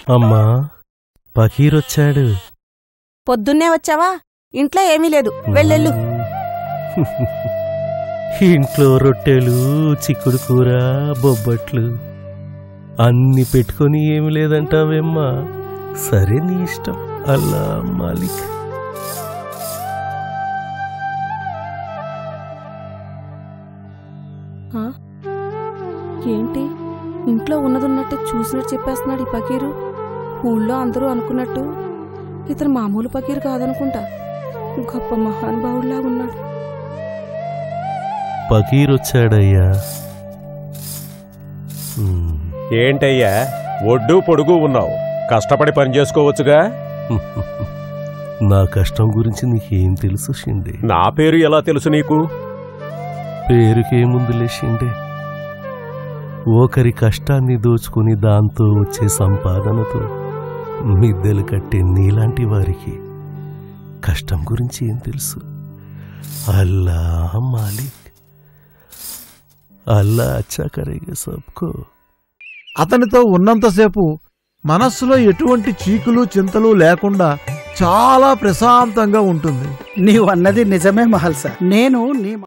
అమ్మా పకీరొచ్చాడు పొద్దున్నే వచ్చావా ఇంట్లో ఏమీ లేదు వెళ్ళెళ్ళు ఇంట్లో రొట్టెలు చిక్కుడు కూర బొబ్బట్లు అన్ని పెట్టుకొని ఏమి లేదంటావేమ్మా సరే నీ ఇష్టం అల్లా మాలిక్ ఆ? ఏంటి ఇంట్లో ఉన్నదున్నట్టే చూసినట్టు చెప్పేస్తున్నాడు ఈ పకీరు ఊళ్ళో అందరూ అనుకున్నట్టు ఇతను మామూలు పకీరు కాదనుకుంటా గొప్ప మహానుభావుడిలా ఉన్నాడు పకీరొచ్చాడయ్యా ఉమ్. ఏంటయ్యా ఒడ్డు పొడుగు ఉన్నావు కష్టపడి పని చేసుకోవచ్చుగా నా కష్టం గురించి నీకేం తెలుసు షిండే నా పేరు ఎలా తెలుసు నీకు పేరుకేముందులే షిండే ఒకరి కష్టాన్ని దోచుకుని దాంతో వచ్చే సంపాదనతో మిద్దెలు కట్టే నీలాంటి వారికి కష్టం గురించి ఏం తెలుసు అల్లా మాలిక్ అల్లా అచ్చా కరేగా సబ్కో అతనితో ఉన్నంతసేపు మనస్సులో ఎటువంటి చీకులు చింతలు లేకుండా చాలా ప్రశాంతంగా ఉంటుంది నీవు అన్నది నిజమే మహల్సా నేను నీ